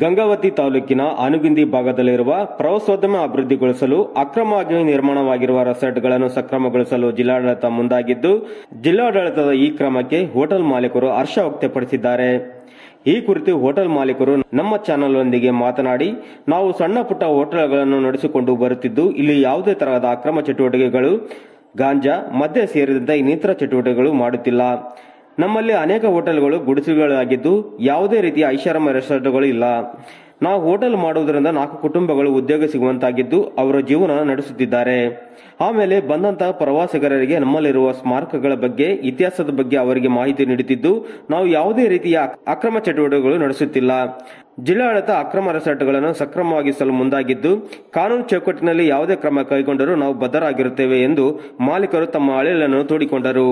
ಗಂಗಾವತಿ ತಾಲೂಕಿನ ಆನುಗಿಂದಿ ಭಾಗದಲ್ಲಿರುವ ಪ್ರವಾಸೋದ್ಯಮ ಅಭಿವೃದ್ಧಿಗೊಳಿಸಲು ಅಕ್ರಮವಾಗಿ ನಿರ್ಮಾಣವಾಗಿರುವ ರೆಸಾರ್ಟ್ಗಳನ್ನು ಸಕ್ರಮಗೊಳಿಸಲು ಜಿಲ್ಲಾಡಳಿತ ಮುಂದಾಗಿದ್ದು ಜಿಲ್ಲಾಡಳಿತದ ಈ ಕ್ರಮಕ್ಕೆ ಹೋಟೆಲ್ ಮಾಲೀಕರು ಹರ್ಷ ವ್ಯಕ್ತಪಡಿಸಿದ್ದಾರೆ ಈ ಕುರಿತು ಹೋಟೆಲ್ ಮಾಲೀಕರು ನಮ್ಮ ಚಾನೆಲ್ನೊಂದಿಗೆ ಮಾತನಾಡಿ ನಾವು ಸಣ್ಣ ಪುಟ್ಟ ಹೋಟೆಲ್ಗಳನ್ನು ನಡೆಸಿಕೊಂಡು ಬರುತ್ತಿದ್ದು ಇಲ್ಲಿ ಯಾವುದೇ ತರಹದ ಅಕ್ರಮ ಚಟುವಟಿಕೆಗಳು ಗಾಂಜಾ ಮದ್ಯ ಸೇರಿದಂತೆ ಇನ್ನಿತರ ಚಟುವಟಿಕೆಗಳು ಮಾಡುತ್ತಿಲ್ಲ ನಮ್ಮಲ್ಲಿ ಅನೇಕ ಹೋಟೆಲ್ಗಳು ಗುಡಿಸಲುಗಳಾಗಿದ್ದು ಯಾವುದೇ ರೀತಿಯ ಐಷಾರಾಮ ರೆಸಾರ್ಟ್ಗಳು ಇಲ್ಲ ನಾವು ಹೋಟೆಲ್ ಮಾಡುವುದರಿಂದ ನಾಲ್ಕು ಕುಟುಂಬಗಳು ಉದ್ಯೋಗ ಸಿಗುವಂತಾಗಿದ್ದು ಅವರ ಜೀವನ ನಡೆಸುತ್ತಿದ್ದಾರೆ ಆಮೇಲೆ ಬಂದಂತಹ ಪ್ರವಾಸಿಗರಿಗೆ ನಮ್ಮಲ್ಲಿರುವ ಸ್ಮಾರಕಗಳ ಬಗ್ಗೆ ಇತಿಹಾಸದ ಬಗ್ಗೆ ಅವರಿಗೆ ಮಾಹಿತಿ ನೀಡುತ್ತಿದ್ದು ನಾವು ಯಾವುದೇ ರೀತಿಯ ಅಕ್ರಮ ಚಟುವಟಿಕೆಗಳು ನಡೆಸುತ್ತಿಲ್ಲ ಜಿಲ್ಲಾಡಳಿತ ಅಕ್ರಮ ರೆಸಾರ್ಟ್ಗಳನ್ನು ಸಕ್ರಮವಾಗಿಸಲು ಮುಂದಾಗಿದ್ದು ಕಾನೂನು ಚೌಕಟ್ಟಿನಲ್ಲಿ ಯಾವುದೇ ಕ್ರಮ ಕೈಗೊಂಡರೂ ನಾವು ಬದ್ಧರಾಗಿರುತ್ತೇವೆ ಎಂದು ಮಾಲೀಕರು ತಮ್ಮ ಅಳಿಲನ್ನು ತೋಡಿಕೊಂಡರು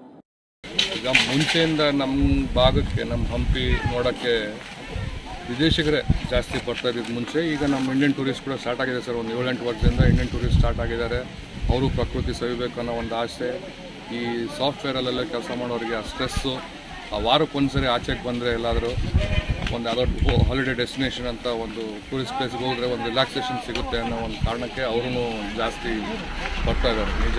ಈಗ ಮುಂಚೆಯಿಂದ ನಮ್ಮ ಭಾಗಕ್ಕೆ ನಮ್ಮ ಹಂಪಿ ನೋಡೋಕ್ಕೆ ವಿದೇಶಿಗರೇ ಜಾಸ್ತಿ ಬರ್ತಾ ಇದ್ದಿದ್ದು ಮುಂಚೆ ಈಗ ನಮ್ಮ ಇಂಡಿಯನ್ ಟೂರಿಸ್ಟ್ ಕೂಡ ಸ್ಟಾರ್ಟ್ ಆಗಿದೆ ಸರ್ ಒಂದು ಏಳೆಂಟು ವರ್ಷದಿಂದ ಇಂಡಿಯನ್ ಟೂರಿಸ್ಟ್ ಸ್ಟಾರ್ಟ್ ಆಗಿದ್ದಾರೆ ಅವರು ಪ್ರಕೃತಿ ಸವಿಬೇಕು ಅನ್ನೋ ಒಂದು ಆಸೆ ಈ ಸಾಫ್ಟ್ವೇರಲ್ಲೆಲ್ಲ ಕೆಲಸ ಮಾಡೋರಿಗೆ ಆ ಸ್ಟ್ರೆಸ್ಸು ಆ ವಾರಕ್ಕೊಂದ್ಸರಿ ಆಚೆಗೆ ಬಂದರೆ ಎಲ್ಲಾದರೂ ಒಂದು ಯಾವುದೋ ಹಾಲಿಡೇ ಡೆಸ್ಟಿನೇಷನ್ ಅಂತ ಒಂದು ಟೂರಿಸ್ಟ್ ಪ್ಲೇಸ್ಗೆ ಹೋದರೆ ಒಂದು ರಿಲ್ಯಾಕ್ಸೇಷನ್ ಸಿಗುತ್ತೆ ಅನ್ನೋ ಒಂದು ಕಾರಣಕ್ಕೆ ಅವರು ಜಾಸ್ತಿ ಬರ್ತಾ ಇದ್ದಾರೆ ನಿಜ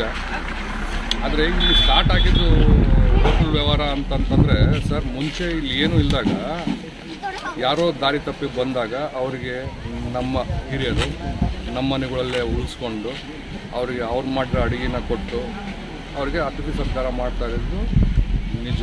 ಆದರೆ ಇಲ್ಲಿ ಸ್ಟಾರ್ಟ್ ಆಗಿದ್ದು ಹೋಟೆಲ್ ವ್ಯವಹಾರ ಅಂತಂತಂದರೆ ಸರ್ ಮುಂಚೆ ಇಲ್ಲಿ ಏನೂ ಇಲ್ದಾಗ ಯಾರೋ ದಾರಿ ತಪ್ಪಿ ಬಂದಾಗ ಅವರಿಗೆ ನಮ್ಮ ಹಿರಿಯರು ನಮ್ಮ ಮನೆಗಳಲ್ಲೇ ಉಳಿಸ್ಕೊಂಡು ಅವರಿಗೆ ಅವ್ರು ಮಾಡಿರೋ ಅಡುಗೆನ ಕೊಟ್ಟು ಅವ್ರಿಗೆ ಅತಿಥಿ ಸತ್ಕಾರ ಮಾಡ್ತಾ ಇದ್ದು ನಿಜ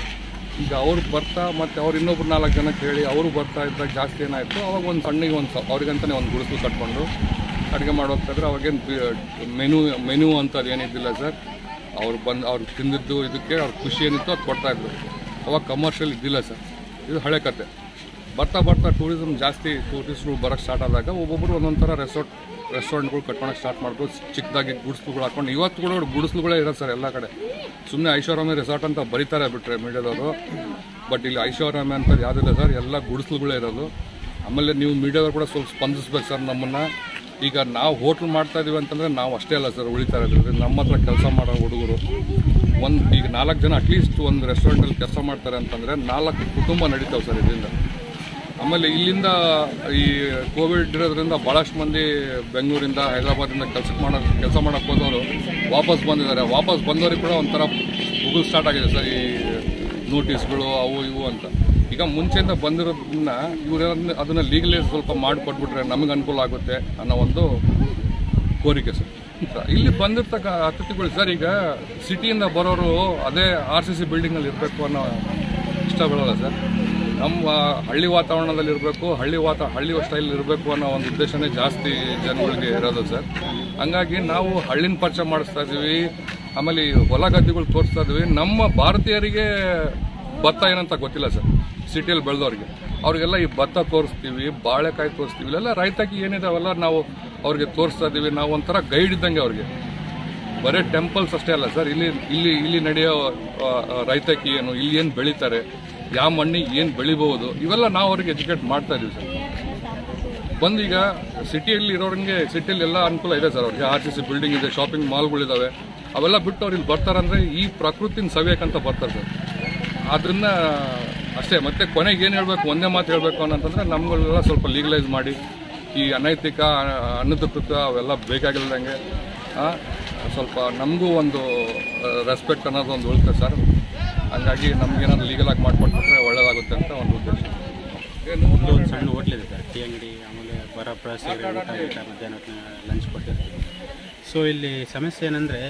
ಈಗ ಅವ್ರು ಬರ್ತಾ ಮತ್ತು ಅವ್ರು ಇನ್ನೊಬ್ರು ನಾಲ್ಕು ಜನಕ್ಕೆ ಹೇಳಿ ಅವರು ಬರ್ತಾ ಇದ್ದಾಗ ಜಾಸ್ತಿ ಏನಾಯಿತು ಅವಾಗ ಒಂದು ಸಣ್ಣಗೆ ಒಂದು ಸ ಅವ್ರಿಗಂತಲೇ ಒಂದು ಗುಡಿಸಲು ಕಟ್ಕೊಂಡು ಅಡುಗೆ ಮಾಡೋಗ್ತಾಯಿದ್ರೆ ಅವಾಗೇನು ಮೆನು ಮೆನು ಅಂತ ಏನಿದ್ದಿಲ್ಲ ಸರ್ ಅವ್ರು ಬಂದು ಅವ್ರು ತಿಂದಿದ್ದು ಇದಕ್ಕೆ ಅವ್ರ ಖುಷಿ ಏನಿತ್ತು ಅದು ಕೊಡ್ತಾಯಿದ್ರು ಅವಾಗ ಕಮರ್ಷಿಯಲ್ ಇದ್ದಿಲ್ಲ ಸರ್ ಇದು ಹಳೆ ಕತೆ ಬರ್ತಾ ಬರ್ತಾ ಟೂರಿಸಮ್ ಜಾಸ್ತಿ ಟೂರಿಸ್ಟ್ಗಳು ಬರೋಕ್ಕೆ ಸ್ಟಾರ್ಟ್ ಆದಾಗ ಒಬ್ಬೊಬ್ಬರು ಒಂದೊಂದು ಥರ ರೆಸಾರ್ಟ್ ರೆಸ್ಟೋರೆಂಟ್ಗಳು ಕಟ್ಕೊಳಕ್ಕೆ ಸ್ಟಾರ್ಟ್ ಮಾಡ್ಬೋದು ಚಿಕ್ಕದಾಗಿ ಗುಡಿಸ್ಲುಗಳು ಹಾಕೊಂಡು ಇವತ್ತು ಕೂಡ ಗುಡಿಸ್ಲುಗಳೇ ಇರೋದು ಸರ್ ಎಲ್ಲ ಕಡೆ ಸುಮ್ಮನೆ ಐಶ್ವರ್ಯಾಮಿ ರೆಸಾರ್ಟ್ ಅಂತ ಬರೀತಾರೆ ಬಿಟ್ಟರೆ ಮೀಡಿಯಾದವರು ಬಟ್ ಇಲ್ಲಿ ಐಶ್ವರ್ಯಾಮಿ ಅಂತ ಯಾವುದಿಲ್ಲ ಸರ್ ಎಲ್ಲ ಗುಡಿಸ್ಲುಗಳೇ ಇರೋದು ಆಮೇಲೆ ನೀವು ಮೀಡಿಯಾದವ್ರು ಕೂಡ ಸ್ವಲ್ಪ ಸ್ಪಂದಿಸ್ಬೇಕು ಸರ್ ನಮ್ಮನ್ನು ಈಗ ನಾವು ಹೋಟ್ಲ್ ಮಾಡ್ತಾ ಇದೀವಿ ಅಂತಂದರೆ ನಾವು ಅಷ್ಟೇ ಅಲ್ಲ ಸರ್ ಉಳಿತಾ ಇರೋದು ನಮ್ಮ ಹತ್ರ ಕೆಲಸ ಮಾಡೋ ಹುಡುಗರು ಒಂದು ಈಗ ನಾಲ್ಕು ಜನ ಅಟ್ಲೀಸ್ಟ್ ಒಂದು ರೆಸ್ಟೋರೆಂಟಲ್ಲಿ ಕೆಲಸ ಮಾಡ್ತಾರೆ ಅಂತಂದರೆ ನಾಲ್ಕು ಕುಟುಂಬ ನಡೀತಾವೆ ಸರ್ ಇದರಿಂದ ಆಮೇಲೆ ಇಲ್ಲಿಂದ ಈ ಕೋವಿಡ್ ಇರೋದ್ರಿಂದ ಭಾಳಷ್ಟು ಮಂದಿ ಬೆಂಗಳೂರಿಂದ ಹೈದರಾಬಾದಿಂದ ಕೆಲಸಕ್ಕೆ ಮಾಡೋ ಕೆಲಸ ಮಾಡೋಕ್ಕೆ ಹೋದವರು ವಾಪಸ್ ಬಂದಿದ್ದಾರೆ ವಾಪಸ್ ಬಂದವ್ರಿಗೆ ಕೂಡ ಒಂಥರ ಗೂಗಲ್ ಸ್ಟಾರ್ಟ್ ಆಗಿದೆ ಸರ್ ಈ ನೋಟಿಸ್ಗಳು ಅವು ಇವು ಅಂತ ಈಗ ಮುಂಚೆಯಿಂದ ಬಂದಿರೋದನ್ನ ಇವ್ರು ಅದನ್ನು ಲೀಗಲೈಸ್ ಸ್ವಲ್ಪ ಮಾಡಿಕೊಟ್ಬಿಟ್ರೆ ನಮಗೆ ಅನುಕೂಲ ಆಗುತ್ತೆ ಅನ್ನೋ ಒಂದು ಕೋರಿಕೆ ಸರ್ ಇಲ್ಲಿ ಬಂದಿರ್ತಕ್ಕ ಅತಿಥಿಗಳು ಸರ್ ಈಗ ಸಿಟಿಯಿಂದ ಬರೋರು ಅದೇ ಆರ್ ಸಿ ಸಿ ಬಿಲ್ಡಿಂಗಲ್ಲಿ ಇರಬೇಕು ಅನ್ನೋ ಇಷ್ಟ ಬೀಳಲ್ಲ ಸರ್ ನಮ್ಮ ಹಳ್ಳಿ ವಾತಾವರಣದಲ್ಲಿ ಇರಬೇಕು ಹಳ್ಳಿ ವಾತ ಹಳ್ಳಿ ಸ್ಟೈಲ್ ಇರಬೇಕು ಅನ್ನೋ ಒಂದು ಉದ್ದೇಶನೇ ಜಾಸ್ತಿ ಜನಗಳಿಗೆ ಇರೋದು ಸರ್ ಹಂಗಾಗಿ ನಾವು ಹಳ್ಳಿನ ಪರಿಚಯ ಮಾಡಿಸ್ತಾ ಇದ್ದೀವಿ ಆಮೇಲೆ ಈ ಹೊಲ ಗದ್ದೆಗಳು ತೋರಿಸ್ತಾ ಇದ್ದೀವಿ ನಮ್ಮ ಭಾರತೀಯರಿಗೆ ಭತ್ತ ಏನಂತ ಗೊತ್ತಿಲ್ಲ ಸರ್ ಸಿಟಿಯಲ್ಲಿ ಬೆಳೆದವ್ರಿಗೆ ಅವ್ರಿಗೆಲ್ಲ ಈ ಭತ್ತ ತೋರಿಸ್ತೀವಿ ಬಾಳೆಕಾಯಿ ತೋರಿಸ್ತೀವಿ ಇಲ್ಲೆಲ್ಲ ರೈತಾಕಿ ಏನಿದೆ ಅವೆಲ್ಲ ನಾವು ಅವ್ರಿಗೆ ತೋರಿಸ್ತಾ ಇದ್ದೀವಿ ನಾವು ಒಂಥರ ಗೈಡ್ ಇದ್ದಂಗೆ ಅವ್ರಿಗೆ ಬರೀ ಟೆಂಪಲ್ಸ್ ಅಷ್ಟೇ ಅಲ್ಲ ಸರ್ ಇಲ್ಲಿ ಇಲ್ಲಿ ಇಲ್ಲಿ ನಡೆಯೋ ಆ, ಆ, ರೈತಾಕಿ ಏನು ಇಲ್ಲಿ ಏನು ಬೆಳೀತಾರೆ ಯಾವ ಮಣ್ಣಿಗೆ ಏನು ಬೆಳಿಬಹುದು ಇವೆಲ್ಲ ನಾವು ಅವ್ರಿಗೆ ಎಜುಕೇಟ್ ಮಾಡ್ತಾ ಇದೀವಿ ಸರ್ ಬಂದು ಈಗ ಸಿಟಿಯಲ್ಲಿ ಇರೋರಿಗೆ ಸಿಟಿಯಲ್ಲಿ ಎಲ್ಲ ಅನುಕೂಲ ಇದೆ ಸರ್ ಅವ್ರಿಗೆ ಆರ್ ಸಿ ಸಿ ಬಿಲ್ಡಿಂಗ್ ಇದೆ ಶಾಪಿಂಗ್ ಮಾಲ್ಗಳಿದಾವೆ ಅವೆಲ್ಲ ಬಿಟ್ಟು ಅವ್ರು ಇಲ್ಲಿ ಬರ್ತಾರಂದ್ರೆ ಈ ಪ್ರಕೃತಿನ ಸವಿಯಕ್ಕಂತ ಬರ್ತಾರೆ ಸರ್ ಆದ್ರಿಂದ ಅಷ್ಟೇ ಮತ್ತೆ ಕೊನೆಗೆ ಏನು ಹೇಳ್ಬೇಕು ಒಂದೇ ಮಾತು ಹೇಳ್ಬೇಕು ಅನ್ನೋಂತಂದ್ರೆ ನಮ್ಗಳೆಲ್ಲ ಸ್ವಲ್ಪ ಲೀಗಲೈಸ್ ಮಾಡಿ ಈ ಅನೈತಿಕ ಅನಧಿಕೃತ ಅವೆಲ್ಲ ಬೇಕಾಗಿಲ್ದಂಗೆ ಆ, ಸ್ವಲ್ಪ ನಮಗೂ ಒಂದು ರೆಸ್ಪೆಕ್ಟ್ ಅನ್ನೋದು ಒಂದು ಉಳಿತೆ ಸರ್ ಹಂಗಾಗಿ ನಮ್ಗೇನಾದ್ರು ಲೀಗಲಾಗಿ ಮಾಡಿಕೊಟ್ಬಿಟ್ರೆ ಒಳ್ಳೇದಾಗುತ್ತೆ ಅಂತ ಒಂದು ಉದ್ದೇಶ ಏನು ಒಂದು ಒಂದು ಸಣ್ಣ ಹೋಟ್ಲ್ ಇದೆ ಸರ್ ಟೀ ಅಂಗಡಿ ಆಮೇಲೆ ಬರ ಪ್ರವಾಸಿಗರಿಗೆ ಊಟ ಗೀಟ ಮಧ್ಯಾಹ್ನ ಲಂಚ್ ಕೊಟ್ಟಿರ್ತೀವಿ ಸೊ ಇಲ್ಲಿ ಸಮಸ್ಯೆ ಏನಂದರೆ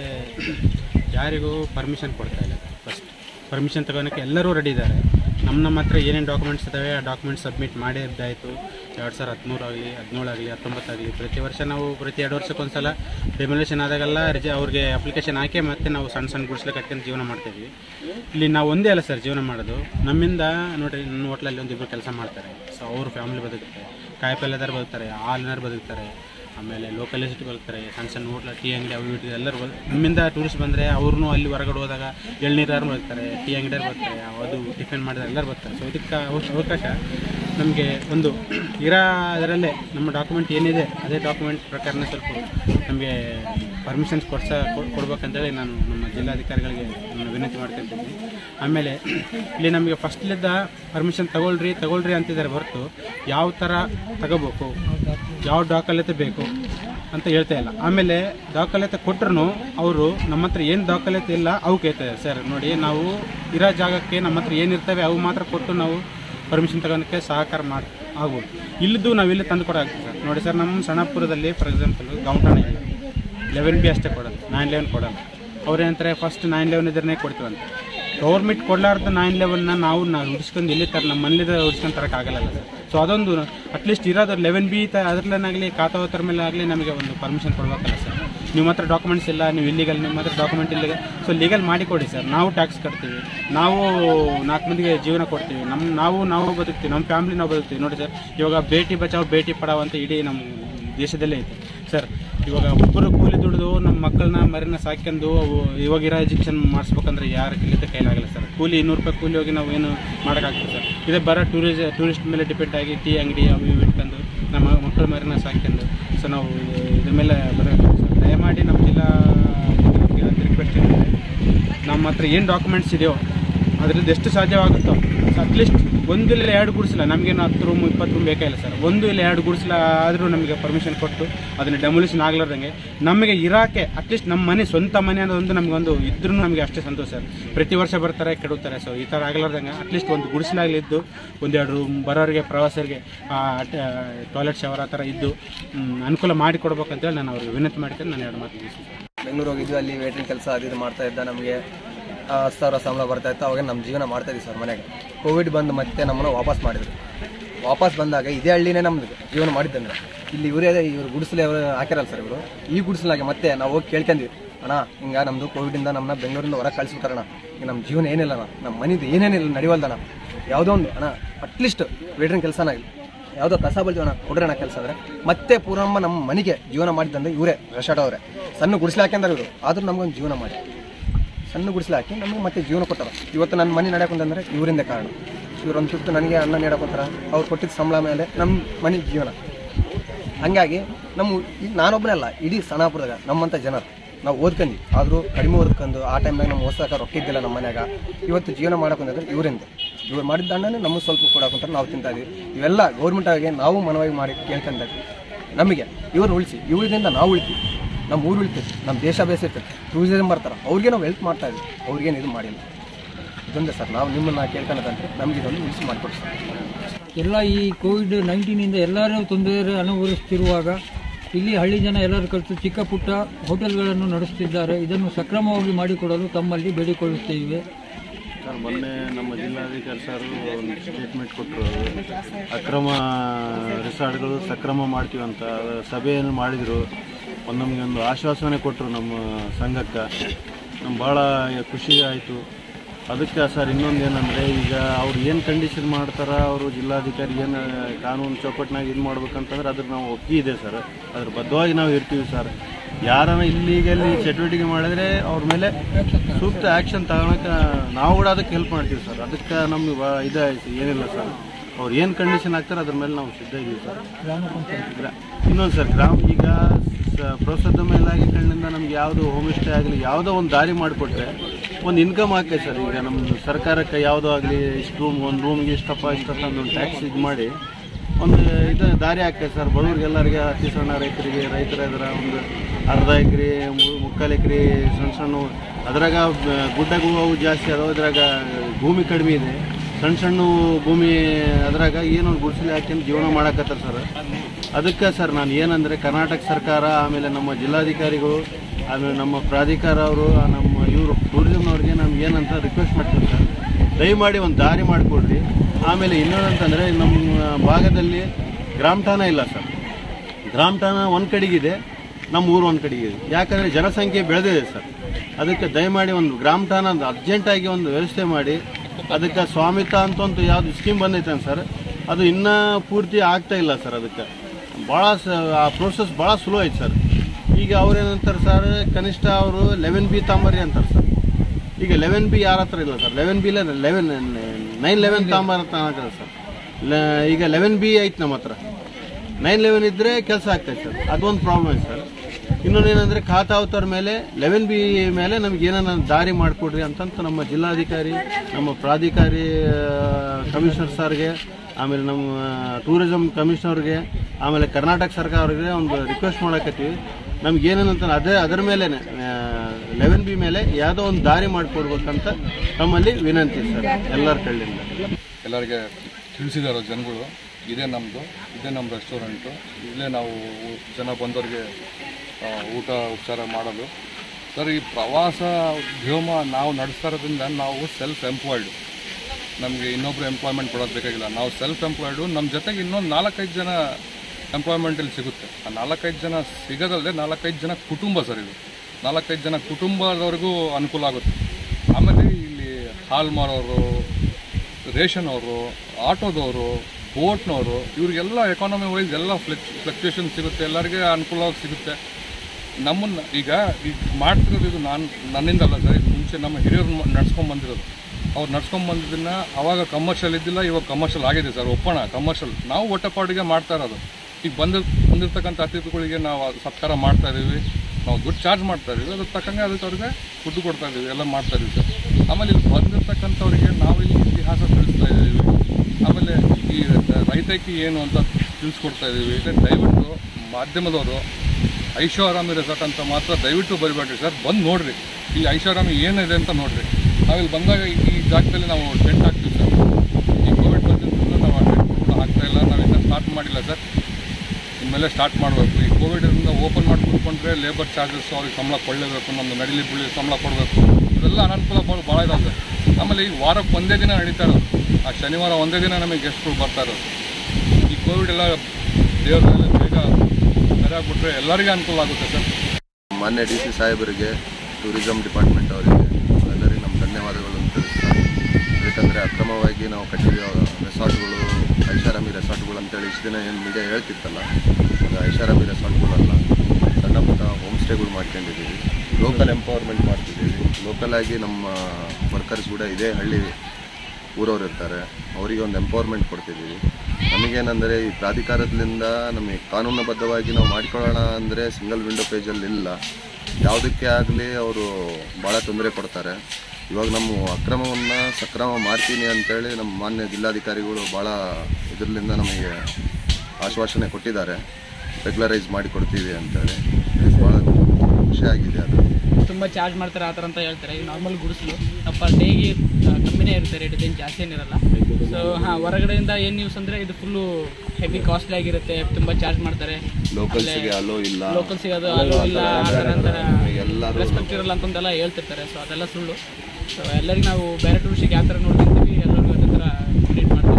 ಯಾರಿಗೂ ಪರ್ಮಿಷನ್ ಕೊಡ್ತಾ ಇಲ್ಲ ಫಸ್ಟ್ ಪರ್ಮಿಷನ್ ತಗೊಳಕ್ಕೆ ಎಲ್ಲರೂ ರೆಡಿ ಇದ್ದಾರೆ ನಮ್ಮ ನಮ್ಮ ಹತ್ರ ಏನೇನು ಡಾಕ್ಯುಮೆಂಟ್ಸ್ ಇದ್ದಾವೆ ಆ ಡಾಕ್ಯುಮೆಂಟ್ಸ್ ಸಬ್ಮಿಟ್ ಮಾಡಿದ್ದಾಯಿತು ಎರಡು ಸಾವಿರ ಹದಿಮೂರು ಆಗಲಿ ಹದಿನೇಳಾಗಲಿ ಹತ್ತೊಂಬತ್ತಾಗಲಿ ಪ್ರತಿ ವರ್ಷ ನಾವು ಪ್ರತಿ ಎರಡು ವರ್ಷಕ್ಕೊಂದ್ಸಲ ಡೆಮೊಲೇಷನ್ ಆದಾಗೆಲ್ಲ ರಿಜ ಅವ್ರಿಗೆ ಅಪ್ಲಿಕೇಶನ್ ಹಾಕಿ ಮತ್ತೆ ನಾವು ಸಣ್ಣ ಸಣ್ಣ ಗುಡಿಸ್ಲಿಕ್ಕೆ ಕಟ್ಕೊಂಡು ಜೀವನ ಮಾಡ್ತೀವಿ ಇಲ್ಲಿ ನಾವು ಒಂದೇ ಅಲ್ಲ ಸರ್ ಜೀವನ ಮಾಡೋದು ನಮ್ಮಿಂದ ನೋಡಿರಿ ನನ್ನ ಹೋಟ್ಲಲ್ಲಿ ಒಂದಿಬ್ಬರು ಕೆಲಸ ಮಾಡ್ತಾರೆ ಸೊ ಅವ್ರ ಫ್ಯಾಮಿಲಿ ಬದುಕುತ್ತೆ ಕಾಯಿ ಪಲ್ಯದಾರು ಬದುಕ್ತಾರೆ ಹಾಲಿನಾರು ಬದುಕ್ತಾರೆ ಆಮೇಲೆ ಲೋಕಲಿಸ್ಟ್ ಬದುಕ್ತಾರೆ ಸಣ್ಣ ಸಣ್ಣ ಹೋಟ್ಲ ಟೀ ಅಂಗಡಿ ಅವು ಇಟ್ಟು ಎಲ್ಲರೂ ಬದು ನಮ್ಮಿಂದ ಟೂರಿಸ್ಟ್ ಬಂದರೆ ಅವ್ರನ್ನೂ ಅಲ್ಲಿ ಹೊರಗಡೆ ಹೋದಾಗ ಎಳ್ನೀರಾರು ಬರ್ತಾರೆ ಟೀ ಅಂಗಡಿಯವ್ರು ಬರ್ತಾರೆ ಅದು ಟಿಫಿನ್ ಮಾಡಿದ್ರೆ ಎಲ್ಲರೂ ಬರ್ತಾರೆ ಸೊ ಇದಕ್ಕೆ ಅವ- ಅವಕಾಶ ನಮಗೆ ಒಂದು ಇರೋ ಅದರಲ್ಲೇ ನಮ್ಮ ಡಾಕ್ಯುಮೆಂಟ್ ಏನಿದೆ ಅದೇ ಡಾಕ್ಯುಮೆಂಟ್ ಪ್ರಕಾರನೇ ಸ್ವಲ್ಪ ನಮಗೆ ಪರ್ಮಿಷನ್ಸ್ ಕೊಡ್ಸ ಕೊಡ್- ಕೊಡ್ಬೇಕಂತೇಳಿ ನಾನು ನಮ್ಮ ಜಿಲ್ಲಾಧಿಕಾರಿಗಳಿಗೆ ನನ್ನ ವಿನಂತಿ ಮಾಡ್ತಿರ್ತೀನಿ ಆಮೇಲೆ ಇಲ್ಲಿ ನಮಗೆ ಫಸ್ಟ್ಲಿದ್ದ ಪರ್ಮಿಷನ್ ತಗೊಳ್ರಿ ತಗೊಳ್ರಿ ಅಂತಿದ್ದಾರೆ ಹೊರತು ಯಾವ ಥರ ತಗೋಬೇಕು ಯಾವ ದಾಖಲಾತಿ ಬೇಕು ಅಂತ ಹೇಳ್ತಾ ಇಲ್ಲ ಆಮೇಲೆ ದಾಖಲಾತಿ ಕೊಟ್ಟರು ಅವರು ನಮ್ಮ ಹತ್ರ ಏನು ದಾಖಲಾತಿ ಇಲ್ಲ ಅವು ಕೇಳ್ತಾರೆ ಸರ್ ನೋಡಿ ನಾವು ಇರೋ ಜಾಗಕ್ಕೆ ನಮ್ಮ ಹತ್ರ ಏನಿರ್ತವೆ ಅವು ಮಾತ್ರ ಕೊಟ್ಟು ನಾವು ಪರ್ಮಿಷನ್ ತಗೊಳಕ್ಕೆ ಸಹಕಾರ ಮಾಡಿ ಆಗ್ಬೋದು ಇಲ್ಲಿದ್ದು ನಾವು ಇಲ್ಲಿ ತಂದು ಕೊಡೋಗ್ತದೆ ಸರ್ ನೋಡಿ ಸರ್ ನಮ್ಮ ಸಣ್ಣಪುರದಲ್ಲಿ ಫಾರ್ ಎಕ್ಸಾಂಪಲ್ ಗೌಂಟಾಣ ಇಲ್ಲ ಲೆವೆನ್ ಬಿ ಅಷ್ಟೇ ಕೊಡೋದು ನೈನ್ ಲೆವೆನ್ ಕೊಡೋಲ್ಲ ಅವ್ರು ಏನಂತಾರೆ ಫಸ್ಟ್ ನೈನ್ ಲೆವೆನ್ ಇದ್ರೇ ಕೊಡ್ತೀವಂತ ಗೌರ್ಮೆಂಟ್ ಕೊಡಲಾರ್ದ ನೈನ್ ಲೆವೆನ್ನ ನಾವು ನಾವು ಹುಡ್ಸ್ಕೊಂಡು ಎಲ್ಲಿ ತರ ನಮ್ಮ ಮನೇಲಿದ ಹುಡ್ಸ್ಕೊಂಡು ತರೋಕ್ಕಾಗಲ್ಲ ಸರ್ ಸೊ ಅದೊಂದು ಅಟ್ಲೀಸ್ಟ್ ಇರೋದು ಲೆವೆನ್ ಬಿ ತ ಅದ್ರಲ್ಲೇನಾಗಲಿ ಖಾತಾವತರ ಮೇಲೆ ಆಗಲಿ ನಮಗೆ ಒಂದು ಪರ್ಮಿಷನ್ ಕೊಡ್ಬೇಕಲ್ಲ ಸರ್ ನಿಮ್ಮ ಹತ್ರ ಡಾಕ್ಯುಮೆಂಟ್ಸ್ ಇಲ್ಲ ನೀವು ಇಲ್ಲಿಗಲ್ ನಿಮ್ಮ ಹತ್ರ ಡಾಕ್ಯುಮೆಂಟ್ ಇಲ್ಲ ಸೊ ಲೀಗಲ್ ಮಾಡಿ ಕೊಡಿ ಸರ್ ನಾವು ಟ್ಯಾಕ್ಸ್ ಕಟ್ತೀವಿ ನಾವು ನಾಲ್ಕು ಮಂದಿಗೆ ಜೀವನ ಕೊಡ್ತೀವಿ ನಮ್ಮ ನಾವು ನಾವು ಬದುಕ್ತೀವಿ ನಮ್ಮ ಫ್ಯಾಮಿಲಿ ನಾವು ಬದುಕ್ತೀವಿ ನೋಡಿ ಸರ್ ಇವಾಗ ಬೇಟಿ ಬಚಾವ್ ಬೇಟಿ ಪಡಾವ್ ಅಂತ ಇಡೀ ನಮ್ಮ ದೇಶದಲ್ಲೇ ಐತೆ ಸರ್ ಇವಾಗ ಒಬ್ಬರು ಕೂಲಿ ದುಡಿದು ನಮ್ಮ ಮಕ್ಕಳನ್ನ ಮರಿನ ಸಾಕ್ಯಂದು ಅವು ಇವಾಗ ಇರೋ ಎಜುಕೇಷನ್ ಮಾಡಿಸ್ಬೇಕಂದ್ರೆ ಯಾರ ಕೈಲಿದ್ದ ಕೈಲಾಗಲ್ಲ ಸರ್ ಕೂಲಿ ಇನ್ನೂರು ರೂಪಾಯಿ ಕೂಲಿ ಹೋಗಿ ನಾವು ಏನು ಮಾಡೋಕ್ಕಾಗ್ತದೆ ಸರ್ ಇದೇ ಬರೋ ಟೂರಿಸ್ ಟೂರಿಸ್ಟ್ ಮೇಲೆ ಡಿಪೆಂಡ್ ಆಗಿ ಟೀ ಅಂಗಡಿ ಅವು ಇವು ಇಟ್ಕೊಂಡು ನಮ್ಮ ಮಕ್ಕಳ ಮರಿನ ಸಾಕ್ಯಂದು ಸೊ ನಾವು ಇದ್ರ ಮೇಲೆ ಬರೋಕ್ಕಾಗಲ್ಲ ಸರ್ ದಯಮಾಡಿ ನಮ್ಮ ಜಿಲ್ಲಾ ರಿಕ್ವೆಸ್ಟ್ ಏನಿದೆ ನಮ್ಮ ಹತ್ರ ಏನು ಡಾಕ್ಯುಮೆಂಟ್ಸ್ ಇದೆಯೋ ಅದರದ್ದು ಎಷ್ಟು ಸಾಧ್ಯವಾಗುತ್ತೋ ಅಟ್ಲೀಸ್ಟ್ ಒಂದು ಇಲ್ಲ ಎರಡು ಗುಡಿಸಲ ನಮಗೇನು ಹತ್ತು ರೂಮ್ ಇಪ್ಪತ್ತು ರೂಮ್ ಬೇಕಾಗಿಲ್ಲ ಸರ್ ಒಂದು ಇಲ್ಲ ಎರಡು ಗುಡಿಸಲ ಆದರೂ ನಮಗೆ ಪರ್ಮಿಷನ್ ಕೊಟ್ಟು ಅದನ್ನು ಡೆಮೊಲಿಷನ್ ಆಗ್ಲಾರ್ದಂಗೆ ನಮಗೆ ಇರಾಕೆ ಅಟ್ಲೀಸ್ಟ್ ನಮ್ಮ ಮನೆ ಸ್ವಂತ ಮನೆ ಅನ್ನೋದೊಂದು ನಮಗೊಂದು ಇದ್ರೂ ನಮಗೆ ಅಷ್ಟೇ ಸಂತೋಷ ಸರ್ ಪ್ರತಿ ವರ್ಷ ಬರ್ತಾರೆ ಕೆಡುತ್ತಾರೆ ಸೊ ಈ ಥರ ಆಗ್ಲಾರ್ದಂಗೆ ಅಟ್ಲೀಸ್ಟ್ ಒಂದು ಗುಡಿಸಲಾಗಲಿದ್ದು ಒಂದೆರಡು ರೂಮ್ ಬರೋರಿಗೆ ಪ್ರವಾಸರಿಗೆ ಟಾಯ್ಲೆಟ್ ಶವರ್ ಆ ಥರ ಇದ್ದು ಮ್, ಅನುಕೂಲ ಮಾಡಿ ಕೊಡ್ಬೇಕಂತೇಳಿ ನಾನು ಅವ್ರಿಗೆ ವಿನಂತಿ ಮಾಡ್ಕೊಂಡು ನಾನು ಎರಡು ಮಾತು ಮುಗಿಸ್ತೀನಿ ಸರ್ ಬೆಂಗಳೂರು ಹೋಗಿದ್ವಿ ಅಲ್ಲಿ ವೇಟ್ರಿಂಗ್ ಕೆಲಸ ಅದು ಇದು ಮಾಡ್ತಾ ಇದ್ದ ನಮಗೆ ಹತ್ತು ಸಾವಿರ ಸಂಬಳ ಬರ್ತಾ ಇತ್ತು ಅವಾಗ ನಮ್ಮ ಜೀವನ ಮಾಡ್ತಾ ಇದ್ವಿ ಸರ್ ಮನೆಗೆ ಕೋವಿಡ್ ಬಂದು ಮತ್ತೆ ನಮ್ಮನ್ನು ವಾಪಸ್ ಮಾಡಿದ್ರು ವಾಪಸ್ ಬಂದಾಗ ಇದೇ ಹಳ್ಳಿನೇ ನಮ್ದು ಜೀವನ ಮಾಡಿದ್ದಂದ್ರೆ ಇಲ್ಲಿ ಇವರೇ ಇವ್ರು ಗುಡಿಸಲು ಅವರು ಹಾಕ್ಯಾರಲ್ಲ ಸರ್ ಇವರು ಈ ಗುಡಿಸಲಾಗೆ ಮತ್ತೆ ನಾವು ಹೋಗಿ ಕೇಳ್ಕೊಂಡ್ವಿ ಅಣ್ಣ ಹಿಂಗ ನಮ್ಮದು ಕೋವಿಡಿಂದ ನಮ್ಮನ್ನ ಬೆಂಗಳೂರಿಂದ ಹೊರಗೆ ಕಳಿಸ್ಬಿಟ್ಟಾರಣ ಈಗ ನಮ್ಮ ಜೀವನ ಏನಿಲ್ಲ ಅಣ್ಣ ನಮ್ಮ ಮನೇದು ಏನೇನಿಲ್ಲ ನಡೆವಲ್ದಣ್ಣ ಯಾವುದೋ ಒಂದು ಅಣ್ಣ ಅಟ್ಲೀಸ್ಟ್ ವೇಟ್ರಿಂಗ್ ಕೆಲಸನಾಗಲಿ ಯಾವುದೋ ಕಸ ಬಲ್ತೀವಣ್ಣ ಕೊಡ್ರಣ ಕೆಲಸ ಅಂದರೆ ಮತ್ತೆ ಪೂರಮ್ಮ ನಮ್ಮ ಮನೆಗೆ ಜೀವನ ಮಾಡಿದ್ದಂದ್ರೆ ಇವರೇ ರೆಸಾರ್ಟ್ ಅವರೇ ಸಣ್ಣ ಗುಡಿಸ್ಲು ಹಾಕ್ಯಂದ್ರೆ ಇವರು ಆದ್ರೂ ನಮ್ಗೊಂದು ಜೀವನ ಮಾಡಿ ಸಣ್ಣ ಗುಡಿಸ್ಲು ಹಾಕಿ ನಮಗೆ ಮತ್ತೆ ಜೀವನ ಕೊಟ್ಟಾರ ಇವತ್ತು ನನ್ನ ಮನೆ ನಡೆಯಕೊಂತಂದ್ರೆ ಇವರಿಂದ ಕಾರಣ ಇವ್ರೊಂದು ತುತ್ತು ನನಗೆ ಅನ್ನ ನೀಡಕೊತ್ತಾರ ಅವ್ರು ಕೊಟ್ಟಿದ್ದ ಸಂಬಳ ಮೇಲೆ ನಮ್ಮ ಮನೆ ಜೀವನ ಹಂಗಾಗಿ ನಮ್ಮ ಈಗ ನಾನೊಬ್ಬನೇ ಅಲ್ಲ ಇಡೀ ಸಣ್ಣಪುರದಾಗ ನಮ್ಮಂಥ ಜನರು ನಾವು ಓದ್ಕೊಂಡ್ವಿ ಆದರೂ ಕಡಿಮೆ ಓದ್ಕೊಂಡು ಆ ಟೈಮ್ನಾಗ ನಮ್ಮ ಓದ್ಸಕ್ಕೆ ರೊಕ್ಕ ಇದ್ದಿಲ್ಲ ನಮ್ಮ ಮನ್ಯಾಗ ಇವತ್ತು ಜೀವನ ಮಾಡಕೊಂತಂದ್ರೆ ಇವರಿಂದ ಇವ್ರು ಮಾಡಿದ ಹಣ್ಣನೇ ನಮಗೆ ಸ್ವಲ್ಪ ಕೊಡಾಕೊಂತಾರೆ ನಾವು ತಿಂತಾ ಇದೀವಿ ಇವೆಲ್ಲ ಗೌರ್ಮೆಂಟ್ ಆಗಿ ನಾವು ಮನವಾಗಿ ಮಾಡಿ ಕೇಳ್ಕೊಂತ ನಮಗೆ ಇವ್ರನ್ನ ಉಳಿಸಿ ಇವರಿಂದ ನಾವು ಉಳಿತೀವಿ ನಮ್ಮ ಊರು ಉಳಿತೈತಿ ನಮ್ಮ ದೇಶ ಬೇಸಿರ್ತೈತಿ ಟೂರಿಸಮ್ ಬರ್ತಾರೆ ಅವ್ರಿಗೆ ನಾವು ಹೆಲ್ಪ್ ಮಾಡ್ತಾ ಇದ್ವಿ ಅವ್ರಿಗೇನು ಇದು ಮಾಡಿಲ್ಲ ಇದೊಂದೇ ಸರ್ ನಾವು ನಿಮ್ಮನ್ನ ಕೇಳ್ಕೊಳ್ಳೋದಂದ್ರೆ ನಮಗೆ ಇದೊಂದು ಉಳಿಸಿ ಮಾಡಿಕೊಡಿ ಸರ್ ಎಲ್ಲ ಈ ಕೋವಿಡ್ ನೈನ್ಟೀನಿಂದ ಎಲ್ಲರೂ ತೊಂದರೆ ಅನುಭವಿಸುತ್ತಿರುವಾಗ ಇಲ್ಲಿ ಹಳ್ಳಿ ಜನ ಎಲ್ಲರೂ ಕಲಿತು ಚಿಕ್ಕ ಪುಟ್ಟ ಹೋಟೆಲ್ಗಳನ್ನು ನಡೆಸುತ್ತಿದ್ದಾರೆ ಇದನ್ನು ಸಕ್ರಮವಾಗಿ ಮಾಡಿಕೊಡಲು ತಮ್ಮಲ್ಲಿ ಬೇಡಿಕೊಳ್ಳುತ್ತೇವೆ ಸರ್ ಮೊನ್ನೆ ನಮ್ಮ ಜಿಲ್ಲಾಧಿಕಾರಿ ಸರ್ ಒಂದು ಸ್ಟೇಟ್ಮೆಂಟ್ ಕೊಟ್ಟರು ಅಕ್ರಮ ರೆಸಾರ್ಟ್ಗಳು ಸಕ್ರಮ ಮಾಡ್ತೀವಿ ಅಂತ ಸಭೆಯನ್ನು ಮಾಡಿದರು ಒಂದು ನಮಗೆ ಒಂದು ಆಶ್ವಾಸನೆ ಕೊಟ್ಟರು ನಮ್ಮ ಸಂಘಕ್ಕೆ ನಮ್ಗೆ ಭಾಳ ಖುಷಿ ಆಯಿತು ಅದಕ್ಕೆ ಸರ್ ಇನ್ನೊಂದು ಏನಂದರೆ ಈಗ ಅವ್ರು ಏನು ಕಂಡೀಷನ್ ಮಾಡ್ತಾರ ಅವರು ಜಿಲ್ಲಾಧಿಕಾರಿ ಏನು ಕಾನೂನು ಚೌಕಟ್ಟಿನಾಗ ಇದು ಮಾಡ್ಬೇಕಂತಂದ್ರೆ ಅದ್ರ ನಾವು ಒಪ್ಪಿ ಇದೆ ಸರ್ ಅದ್ರ ಬದ್ಧವಾಗಿ ನಾವು ಇರ್ತೀವಿ ಸರ್ ಯಾರನ್ನ ಇಲ್ಲಿಗಲ್ಲಿ ಚಟುವಟಿಕೆ ಮಾಡಿದ್ರೆ ಅವ್ರ ಮೇಲೆ ಸೂಕ್ತ ಆ್ಯಕ್ಷನ್ ತಗೊಳಕ್ಕೆ ನಾವು ಕೂಡ ಅದಕ್ಕೆ ಹೆಲ್ಪ್ ಮಾಡ್ತೀವಿ ಸರ್ ಅದಕ್ಕೆ ನಮ್ಗೆ ಭಾಳ ಇದಾಯ್ತು ಏನಿಲ್ಲ ಸರ್ ಅವ್ರು ಏನು ಕಂಡೀಷನ್ ಹಾಕ್ತಾರೆ ಅದ್ರ ಮೇಲೆ ನಾವು ಸಿದ್ಧ ಇದ್ದೀವಿ ಸರ್ ಗ್ರಾ- ಇನ್ನೊಂದು ಸರ್ ಗ್ರಾಮ ಈಗ ಸ- ಪ್ರವಾಸೋದ್ಯಮ ಇಲಾಖೆಗಳಿಂದ ನಮ್ಗೆ ಯಾವುದು ಹೋಮ್ ಸ್ಟೇ ಆಗಲಿ ಯಾವುದೋ ಒಂದು ದಾರಿ ಮಾಡಿಕೊಟ್ರೆ ಒಂದು ಇನ್ಕಮ್ ಹಾಕೈತೆ ಸರ್ ಈಗ ನಮ್ಮ ಸರ್ಕಾರಕ್ಕೆ ಯಾವುದೋ ಆಗಲಿ ಇಷ್ಟು ರೂಮ್ ಒಂದು ರೂಮ್ಗೆ ಇಷ್ಟಪ್ಪ ಇಷ್ಟಪ್ಪ ಅಂತ ಒಂದು ಟ್ಯಾಕ್ಸ್ ಇದು ಮಾಡಿ ಒಂದು ಇದು ದಾರಿ ಹಾಕೈತೆ ಸರ್ ಬಡವ್ರಿಗೆಲ್ಲರಿಗೆ ಅತಿ ಸಣ್ಣ ರೈತರಿಗೆ ರೈತರ ಎದುರ ಒಂದು ಅರ್ಧ ಎಕರೆ ಮುಕ್ಕಾಲು ಎಕರೆ ಸಣ್ಣ ಸಣ್ಣ ಅದ್ರಾಗ ಬ- ಗುಡ್ಡಗಳು ಅವು ಜಾಸ್ತಿ ಅದಾವ ಇದ್ರಾಗ ಭೂಮಿ ಕಡಿಮೆ ಇದೆ ಸಣ್ಣ ಸಣ್ಣ ಭೂಮಿ ಅದ್ರಾಗ ಏನೋ ಗುಡಿಸಲು ಹಾಕ್ಯಂಡು ಜೀವನ ಮಾಡಕತ್ತಾರ ಸರ್ ಅದಕ್ಕೆ ಸರ್ ನಾನು ಏನಂದರೆ ಕರ್ನಾಟಕ ಸರ್ಕಾರ ಆಮೇಲೆ ನಮ್ಮ ಜಿಲ್ಲಾಧಿಕಾರಿಗಳು ಆಮೇಲೆ ನಮ್ಮ ಪ್ರಾಧಿಕಾರ ಅವರು ನಮ್ಮ ಇವರು ಟೂರಿಸಮ್ನವ್ರಿಗೆ ನಮ್ಗೆ ಏನಂತ ರಿಕ್ವೆಸ್ಟ್ ಮಾಡ್ತೀನಿ ಸರ್ ದಯಮಾಡಿ ಒಂದು ದಾರಿ ಮಾಡಿಕೊಡ್ರಿ ಆಮೇಲೆ ಇನ್ನೊಂದಂತಂದರೆ ನಮ್ಮ ಭಾಗದಲ್ಲಿ ಗ್ರಾಮ ಠಾಣ ಇಲ್ಲ ಸರ್ ಗ್ರಾಮ ಠಾಣ ಒಂದು ಕಡೆಗಿದೆ ನಮ್ಮ ಊರು ಒಂದು ಕಡೆಗಿದೆ ಯಾಕಂದರೆ ಜನಸಂಖ್ಯೆ ಬೆಳೆದಿದೆ ಸರ್ ಅದಕ್ಕೆ ದಯಮಾಡಿ ಒಂದು ಗ್ರಾಮ ಠಾಣ ಒಂದು ಅರ್ಜೆಂಟಾಗಿ ಒಂದು ವ್ಯವಸ್ಥೆ ಮಾಡಿ ಅದಕ್ಕೆ ಸ್ವಾಮಿತ್ವ ಅಂತ ಒಂದು ಯಾವ್ದು ಸ್ಕೀಮ್ ಬಂದೈತೆ ಸರ್ ಅದು ಇನ್ನೂ ಪೂರ್ತಿ ಆಗ್ತಾ ಇಲ್ಲ ಸರ್ ಅದಕ್ಕೆ ಭಾಳ ಸ ಆ ಪ್ರೋಸೆಸ್ ಭಾಳ ಸ್ಲೋ ಐತೆ ಸರ್ ಈಗ ಅವ್ರೇನಂತಾರೆ ಸರ್ ಕನಿಷ್ಠ ಅವರು ಲೆವೆನ್ ಬಿ ತಾಂಬರಿ ಅಂತಾರೆ ಸರ್ ಈಗ ಲೆವೆನ್ ಬಿ ಯಾರ ಹತ್ರ ಇಲ್ಲ sir eleven B eleven nine eleven ತಾಂಬರ್ ಅಂತ ಅನ್ನೋದು ಸರ್ ಲ- ಈಗ ಲೆವೆನ್ ಬಿ ಐತೆ ನಮ್ಮ ಹತ್ರ ನೈನ್ ಲೆವೆನ್ ಇದ್ದರೆ ಕೆಲಸ ಆಗ್ತೈತೆ ಸರ್ ಅದೊಂದು ಪ್ರಾಬ್ಲಮ್ ಐತೆ ಸರ್ ಇನ್ನೊಂದು ಏನಂದ್ರೆ ಖಾತಾವತರ ಮೇಲೆ ಲೆವೆನ್ ಬಿ ಮೇಲೆ ನಮ್ಗೆ ಏನಾರ ದಾರಿ ಮಾಡಿಕೊಡ್ರಿ ಅಂತಂತ ನಮ್ಮ ಜಿಲ್ಲಾಧಿಕಾರಿ ನಮ್ಮ ಪ್ರಾಧಿಕಾರಿ ಕಮಿಷನರ್ ಸರ್ಗೆ ಆಮೇಲೆ ನಮ್ಮ ಟೂರಿಸಂ ಕಮಿಷನರ್ಗೆ ಆಮೇಲೆ ಕರ್ನಾಟಕ ಸರ್ಕಾರಕ್ಕೆ ಒಂದು ರಿಕ್ವೆಸ್ಟ್ ಮಾಡಕತ್ತೀವಿ ನಮ್ಗೆ ಏನೇನಂತ ಅದೇ ಅದರ ಮೇಲೆ ಲೆವೆನ್ ಬಿ ಮೇಲೆ ಯಾವುದೋ ಒಂದು ದಾರಿ ಮಾಡಿಕೊಡ್ಬೇಕಂತ ನಮ್ಮಲ್ಲಿ ವಿನಂತಿ ಸರ್ ಎಲ್ಲರ ಕಡೆಯಿಂದ ಎಲ್ಲರಿಗೆ ತಿಳಿಸಿದಾರೆ ಜನಗಳು ಇದೇ ನಮ್ಮದು ಇದೇ ನಮ್ಮ ರೆಸ್ಟೋರೆಂಟು ಇಲ್ಲೇ ನಾವು ಜನ ಬಂದವ್ರಿಗೆ ಆ, ಊಟ ಉಪಚಾರ ಮಾಡೋದು ಸರ್ ಈ ಪ್ರವಾಸ ಉದ್ಯಮ ನಾವು ನಡೆಸ್ತಾ ಇರೋದ್ರಿಂದ ನಾವು ಸೆಲ್ಫ್ ಎಂಪ್ಲಾಯ್ಡ್ ನಮಗೆ ಇನ್ನೊಬ್ರು ಎಂಪ್ಲಾಯ್ಮೆಂಟ್ ಕೊಡೋದು ಬೇಕಾಗಿಲ್ಲ ನಾವು ಸೆಲ್ಫ್ ಎಂಪ್ಲಾಯ್ಡು ನಮ್ಮ ಜೊತೆಗೆ ಇನ್ನೊಂದು ನಾಲ್ಕೈದು ಜನ ಎಂಪ್ಲಾಯ್ಮೆಂಟಲ್ಲಿ ಸಿಗುತ್ತೆ ಆ ನಾಲ್ಕೈದು ಜನ ಸಿಗೋದಲ್ಲದೆ ನಾಲ್ಕೈದು ಜನ ಕುಟುಂಬ ಸರ್ ಇದು ನಾಲ್ಕೈದು ಜನ ಕುಟುಂಬದವ್ರಿಗೂ ಅನುಕೂಲ ಆಗುತ್ತೆ ಆಮೇಲೆ ಇಲ್ಲಿ ಹಾಲು ಮಾರೋರು ರೇಷನ್ ಅವರು ಆಟೋದವರು ಬೋಟ್ನವರು ಇವ್ರಿಗೆಲ್ಲ ಎಕಾನಮಿ ವೈಸ್ ಎಲ್ಲ ಫ್ಲೆಕ್ ಫ್ಲಕ್ಚುಯೇಷನ್ ಸಿಗುತ್ತೆ ಎಲ್ಲರಿಗೆ ಅನುಕೂಲವಾಗಿ ಸಿಗುತ್ತೆ ನಮ್ಮನ್ನು ಈಗ ಈಗ ಮಾಡ್ತಿರೋದು ಇದು ನಾನು ನನ್ನಿಂದಲ್ಲ ಸರ್ ಇದು ಮುಂಚೆ ನಮ್ಮ ಹಿರಿಯರು ನಡ್ಸ್ಕೊಂಡ್ ಬಂದಿರೋದು ಅವ್ರು ನಡ್ಸ್ಕೊಂಡ್ ಬಂದಿದ್ದನ್ನ ಅವಾಗ ಕಮರ್ಷಿಯಲ್ ಇದ್ದಿಲ್ಲ ಇವಾಗ ಕಮರ್ಷಿಯಲ್ ಆಗಿದೆ ಸರ್ ಒಪ್ಪೋಣ ಕಮರ್ಷಿಯಲ್ ನಾವು ಹೊಟ್ಟೆಪಾಡಿಗೆ ಮಾಡ್ತಾ ಇರೋದು ಈಗ ಬಂದ ಬಂದಿರ್ತಕ್ಕಂಥ ಅತಿಥಿಗಳಿಗೆ ನಾವು ಸತ್ಕಾರ ಮಾಡ್ತಾ ಇದೀವಿ ನಾವು ದುಡ್ಡು ಚಾರ್ಜ್ ಮಾಡ್ತಾ ಇದೀವಿ ಅದ್ರ ತಕ್ಕಂಗೆ ಅದಕ್ಕೆ ಅವ್ರಿಗೆ ದುಡ್ಡು ಕೊಡ್ತಾ ಇದೀವಿ ಎಲ್ಲ ಮಾಡ್ತಾ ಇದೀವಿ ಸರ್ ಆಮೇಲೆ ಇಲ್ಲಿ ಬಂದಿರ್ತಕ್ಕಂಥವ್ರಿಗೆ ನಾವು ಇಲ್ಲಿ ಇತಿಹಾಸ ತಿಳಿಸ್ತಾ ಇದ್ದೀವಿ ಆಮೇಲೆ ಈ ರೈತಕಿ ಏನು ಅಂತ ತಿಳಿಸ್ಕೊಡ್ತಾ ಇದ್ದೀವಿ ಈಗ ದಯವಿಟ್ಟು ಮಾಧ್ಯಮದವರು ಐಷಾರಾಮಿ ರೆಸಾರ್ಟ್ ಅಂತ ಮಾತ್ರ ದಯವಿಟ್ಟು ಬರಿಬೇಡ್ರಿ ಸರ್ ಬಂದು ನೋಡ್ರಿ ಈ ಐಷಾರಾಮಿ ಏನಿದೆ ಅಂತ ನೋಡ್ರಿ ನಾವಿಲ್ಲಿ ಬಂದಾಗ ಈ ಈ ಜಾಗದಲ್ಲಿ ನಾವು ಟೆಂಟ್ ಹಾಕ್ತೀವಿ ಸರ್ ಈ ಕೋವಿಡ್ ಬಂದಿದ್ದರಿಂದ ನಾವು ಆ ಟೆಂಟ್ ಕೂಡ ಹಾಕ್ತಾ ಇಲ್ಲ ನಾವು ಇನ್ನೂ ಸ್ಟಾರ್ಟ್ ಮಾಡಿಲ್ಲ ಸರ್ ಇನ್ಮೇಲೆ ಸ್ಟಾರ್ಟ್ ಮಾಡಬೇಕು ಈ ಕೋವಿಡಿಂದ ಓಪನ್ ಮಾಡಿ ಕೂತ್ಕೊಂಡ್ರೆ ಲೇಬರ್ ಚಾರ್ಜಸ್ ಅವ್ರಿಗೆ ಸಂಬಳ ಕೊಡಲೇಬೇಕು ನಮ್ಮದು ನಡಿಲಿ ಬಿಳಿ ಸಂಬಳ ಕೊಡಬೇಕು ಇದೆಲ್ಲ ಅನನುಕೂಲ ಭಾಳ ಭಾಳ ಇದಾವೆ ಸರ್ ಆಮೇಲೆ ಈಗ ವಾರಕ್ಕೆ ಒಂದೇ ದಿನ ನಡೀತಾ ಇರೋದು ಆ ಶನಿವಾರ ಒಂದೇ ದಿನ ನಮಗೆ ಗೆಸ್ಟ್ಗಳು ಬರ್ತಾ ಇರೋದು ಈ ಕೋವಿಡ್ ಎಲ್ಲ ದೇವರಲ್ಲಿ ಬೇಗ ಸರಿಯಾಗ್ಬಿಟ್ರೆ ಎಲ್ಲರಿಗೂ ಅನುಕೂಲ ಆಗುತ್ತೆ ಸರ್ ಮಾನ್ಯ ಡಿ ಸಿ ಸಾಹೇಬರಿಗೆ ಟೂರಿಸಂ ಡಿಪಾರ್ಟ್ಮೆಂಟ್ ಅವರಿಗೆ ಎಲ್ಲರಿಗೂ ನಮ್ಮ ಧನ್ಯವಾದಗಳನ್ನು ತಿಳಿಸ್ತಾರೆ ಯಾಕಂದರೆ ಅಕ್ರಮವಾಗಿ ನಾವು ಕಟ್ಟಿರೋ ರೆಸಾರ್ಟ್ಗಳು ಐಷಾರಾಮಿ ರೆಸಾರ್ಟ್ಗಳು ಅಂತೇಳಿ ಇಷ್ಟು ದಿನ ಏನು ಮೀಡಿಯಾ ಹೇಳ್ತಿತ್ತಲ್ಲ ಅದು ಐಷಾರಾಮಿ ರೆಸಾರ್ಟ್ಗಳಲ್ಲ ಸಣ್ಣ ಪುಟ್ಟ ಹೋಮ್ ಸ್ಟೇಗಳು ಮಾಡ್ಕೊಂಡಿದ್ದೀವಿ ಲೋಕಲ್ ಎಂಪವರ್ಮೆಂಟ್ ಮಾಡ್ತಿದ್ದೀವಿ ಲೋಕಲ್ ಆಗಿ ನಮ್ಮ ವರ್ಕರ್ಸ್ ಕೂಡ ಇದೇ ಹಳ್ಳಿ ಊರವ್ರು ಇರ್ತಾರೆ ಅವರಿಗೆ ಒಂದು ಎಂಪವರ್ಮೆಂಟ್ ಕೊಡ್ತಿದ್ದೀವಿ ನಮಗೇನೆಂದರೆ ಈ ಪ್ರಾಧಿಕಾರದಿಂದ ನಮಗೆ ಕಾನೂನುಬದ್ಧವಾಗಿ ನಾವು ಮಾಡ್ಕೊಳ್ಳೋಣ ಅಂದರೆ ಸಿಂಗಲ್ ವಿಂಡೋ ಪೇಜಲ್ಲಿ ಇಲ್ಲ ಯಾವುದಕ್ಕೆ ಆಗಲಿ ಅವರು ಭಾಳ ತೊಂದರೆ ಕೊಡ್ತಾರೆ ಇವಾಗ ನಮ್ಮ ಅಕ್ರಮವನ್ನು ಸಕ್ರಮ ಮಾಡ್ತೀನಿ ಅಂತೇಳಿ ನಮ್ಮ ಮಾನ್ಯ ಜಿಲ್ಲಾಧಿಕಾರಿಗಳು ಭಾಳ ಇದರಿಂದ ನಮಗೆ ಆಶ್ವಾಸನೆ ಕೊಟ್ಟಿದ್ದಾರೆ ರೆಗ್ಯುಲರೈಸ್ ಮಾಡಿ ಕೊಡ್ತೀವಿ ಅಂತೇಳಿ ಭಾಳ ಖುಷಿ ಆಗಿದೆ ಅದು ತುಂಬ ಚಾರ್ಜ್ ಮಾಡ್ತಾರೆ ಆ ಥರ ಅಂತ ಹೇಳ್ತಾರೆ ಈ ನಾರ್ಮಲ್ ಗುಡಿಸಲು ಪರ್ ಡೇಗೆ ಕಮ್ಮಿನೇ ಇರುತ್ತೆ ರೇಟ್ ಇದೇನು ಜಾಸ್ತಿ ಏನಿರಲ್ಲ ಸೊ ಹಾಂ ಹೊರಗಡೆಯಿಂದ ಏನು ನ್ಯೂಸ್ ಅಂದರೆ ಇದು ಫುಲ್ಲು ಹೆವಿ ಕಾಸ್ಟ್ಲಿ ಆಗಿರುತ್ತೆ ತುಂಬ ಚಾರ್ಜ್ ಮಾಡ್ತಾರೆ ಲೋಕಲ್ಸ್ಗೆ ಅಲೋ ಇಲ್ಲ ಲೋಕಲ್ ಸಿಗೋದು ಅಲ್ಲೂ ಇಲ್ಲ ಆ ಥರ ಅಂತಾರ ಎಲ್ಲರೂ ರೆಸ್ಪೆಕ್ಟ್ ಇರಲ್ಲ ಅಂತಂದೆಲ್ಲ ಹೇಳ್ತಿರ್ತಾರೆ ಸೊ ಅದೆಲ್ಲ ಸುಳ್ಳು ಸೊ ಎಲ್ಲರಿಗೂ ನಾವು ಬೇರೆ ಟೂರಿಸ್ಟಿಗೆ ಯಾವ ಥರ ನೋಡ್ತಿರ್ತೀವಿ ಎಲ್ಲರಿಗೂ ಅದೇ ಥರ ಟ್ರೀಟ್ ಮಾಡ್ತೀವಿ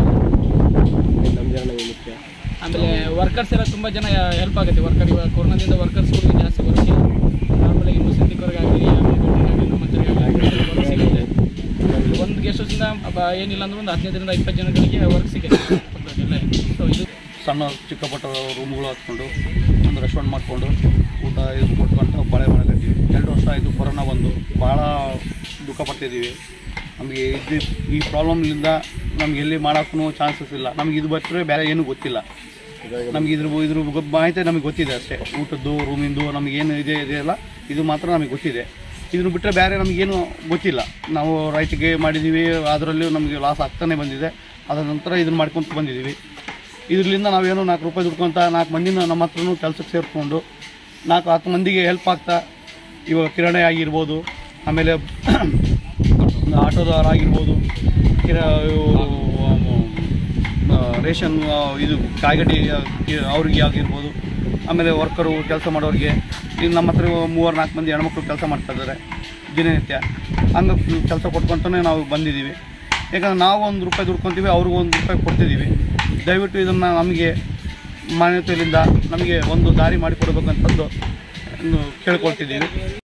ಆಮೇಲೆ ವರ್ಕರ್ಸ್ ಎಲ್ಲ ತುಂಬ ಜನ ಹೆಲ್ಪ್ ಆಗುತ್ತೆ ವರ್ಕರ್ ಇವಾಗ ಕೊರೋನಾದಿಂದ ವರ್ಕರ್ಸ್ಗಳಿಗೆ ಜಾಸ್ತಿ ವರ್ಕ್ ಇಲ್ಲ ನಾರ್ಮಲಾಗಿ ಮುಸ್ಲಿಮ್ರಿಗಾಗಲಿ ಆಮೇಲೆ ಬೇಟೆಗಾಗಲಿ ನಮ್ಮಂತರಿಗಾಗಲಿ ವರ್ಕ್ ಸಿಗುತ್ತೆ ಒಂದು ಗೆಸ್ಟ್ ಹೌಸಿಂದ ಬ- ಏನಿಲ್ಲ ಅಂದ್ರೆ ಒಂದು ಹದಿನೈದರಿಂದ ಇಪ್ಪತ್ತು ಜನಗಳಿಗೆ ವರ್ಕ್ ಸಿಗುತ್ತೆ ಪಕ್ಕದಲ್ಲೆಲ್ಲ ಸೊ ಇದು ಸಣ್ಣ ಚಿಕ್ಕ ಪುಟ್ಟ ರೂಮ್ಗಳು ಹಾಕ್ಕೊಂಡು ಒಂದು ರೆಸ್ಟೋರೆಂಟ್ ಮಾಡಿಕೊಂಡು ಊಟ ಇದು ಕೊಟ್ಕೊಂಡು ಬಾಳೆ ಮಾಡಕತ್ತೀವಿ ಎರಡು ವರ್ಷ ಆಯಿತು ಕೊರೋನಾ ಬಂದು ಭಾಳ ದುಃಖ ಪಡ್ತಿದ್ದೀವಿ ನಮಗೆ ಇದು ಈ ಪ್ರಾಬ್ಲಮ್ಲಿಂದ ನಮ್ಗೆ ಎಲ್ಲಿ ಮಾಡೋಕ್ಕೂ ಚಾನ್ಸಸ್ ಇಲ್ಲ ನಮ್ಗೆ ಇದು ಬಿಟ್ಟರೆ ಬೇರೆ ಏನೂ ಗೊತ್ತಿಲ್ಲ ನಮ್ಗೆ ಇದ್ರ ಇದ್ರ ಬಗ್ಗೆ ಮಾಹಿತಿ ನಮಗೆ ಗೊತ್ತಿದೆ ಅಷ್ಟೇ ಊಟದ್ದು ರೂಮಿಂದು ನಮಗೆ ಏನು ಇದೆ ಇದೆಯಲ್ಲ ಇದು ಮಾತ್ರ ನಮಗೆ ಗೊತ್ತಿದೆ ಇದನ್ನು ಬಿಟ್ಟರೆ ಬೇರೆ ನಮಗೇನು ಗೊತ್ತಿಲ್ಲ ನಾವು ರೈತಿಗೆ ಮಾಡಿದ್ದೀವಿ ಅದರಲ್ಲೂ ನಮಗೆ ಲಾಸ್ ಆಗ್ತಾನೆ ಬಂದಿದೆ ಅದರ ನಂತರ ಇದನ್ನು ಮಾಡ್ಕೊತ ಬಂದಿದ್ದೀವಿ ಇದರಿಂದ ನಾವೇನೋ ನಾಲ್ಕು ರೂಪಾಯಿ ದುಡ್ಕೊಂತ ನಾಲ್ಕು ಮಂದಿನ ನಮ್ಮ ಹತ್ರನೂ ಕೆಲಸಕ್ಕೆ ಸೇರಿಸ್ಕೊಂಡು ನಾಲ್ಕು ಹತ್ತು ಮಂದಿಗೆ ಹೆಲ್ಪ್ ಆಗ್ತಾ ಇವಾಗ ಕಿರಾಣಿ ಆಗಿರ್ಬೋದು ಆಮೇಲೆ ಆಟೋದವರಾಗಿರ್ಬೋದು ಕಿರ ಇವು, ಆ, ರೇಷನ್ ಆ, ಇದು ಕಾಯ್ಗಡಿ ಆ, ಕಿ- ಅವ್ರಿಗೆ ಆಗಿರ್ಬೋದು ಆಮೇಲೆ ವರ್ಕರು ಕೆಲಸ ಮಾಡೋರಿಗೆ ಈಗ ನಮ್ಮ ಹತ್ರ ಮೂವರು ನಾಲ್ಕು ಮಂದಿ ಹೆಣ್ಮಕ್ಳು ಕೆಲಸ ಮಾಡ್ತಾ ಇದ್ದಾರೆ ದಿನನಿತ್ಯ ಹಂಗೆ ಕೆಲಸ ಕೊಟ್ಕೊಂತಾನೆ ನಾವು ಬಂದಿದ್ದೀವಿ ಯಾಕಂದ್ರೆ ನಾವು ಒಂದು ರೂಪಾಯಿ ದುಡ್ಕೊತೀವಿ ಅವ್ರಿಗೂ ಒಂದು ರೂಪಾಯಿ ಕೊಡ್ತಿದ್ದೀವಿ ದಯವಿಟ್ಟು ಇದನ್ನು ನಮಗೆ ಮಾನ್ಯತೆಯಿಂದ ನಮಗೆ ಒಂದು ದಾರಿ ಮಾಡಿಕೊಡ್ಬೇಕಂತಂದು ಕೇಳ್ಕೊಳ್ತಿದ್ದೀವಿ